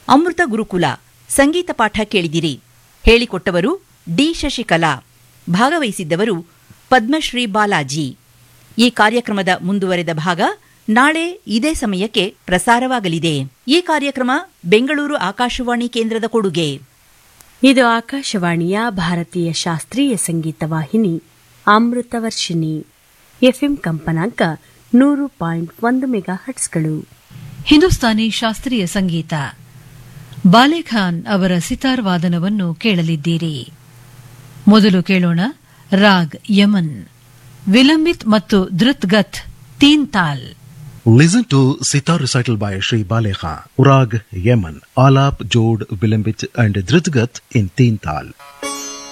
ಅಮೃತ ಗುರುಕುಲ ಸಂಗೀತ ಪಾಠ ಕೇಳಿದಿರಿ ಹೇಳಿಕೊಟ್ಟವರು ಡಿ ಶಶಿಕಲಾ ಭಾಗವಹಿಸಿದ್ದವರು ಪದ್ಮಶ್ರೀ ಬಾಲಾಜಿ ಈ ಕಾರ್ಯಕ್ರಮದ ಮುಂದುವರೆದ ಭಾಗ ನಾಳೆ ಇದೇ ಸಮಯಕ್ಕೆ ಪ್ರಸಾರವಾಗಲಿದೆ ಈ ಕಾರ್ಯಕ್ರಮ ಬೆಂಗಳೂರು ಆಕಾಶವಾಣಿ ಕೇಂದ್ರದ ಕೊಡುಗೆ ಇದು ಆಕಾಶವಾಣಿಯ ಭಾರತೀಯ ಶಾಸ್ತ್ರೀಯ ಸಂಗೀತ ವಾಹಿನಿ ಅಮೃತವರ್ಷಿಣಿ ಎಫ್ಎಂ ಕಂಪನಾಂಕ ನೂರು ಪಾಯಿಂಟ್ ಒಂದು ಮೆಗಾ ಹಟ್ಸ್ಗಳು ಹಿಂದೂಸ್ತಾನಿ ಶಾಸ್ತ್ರೀಯ ಸಂಗೀತ ಬಾಲೆಖಾನ್ ಅವರ ಸಿತಾರ್ ವಾದನವನ್ನು ಕೇಳಲಿದ್ದೀರಿ ಮೊದಲು ಕೇಳೋಣ ರಾಗ್ ಯಮನ್ ವಿಲಂಬಿತ್ ಮತ್ತು ಧೃತ್ಗತ್ ತೀನ್ ತಾಲ್ Listen to Sitar recital by Sri Balekha, Urag, Yemen, Alap, Jod, Vilambit and Dritgat in Teen Tal.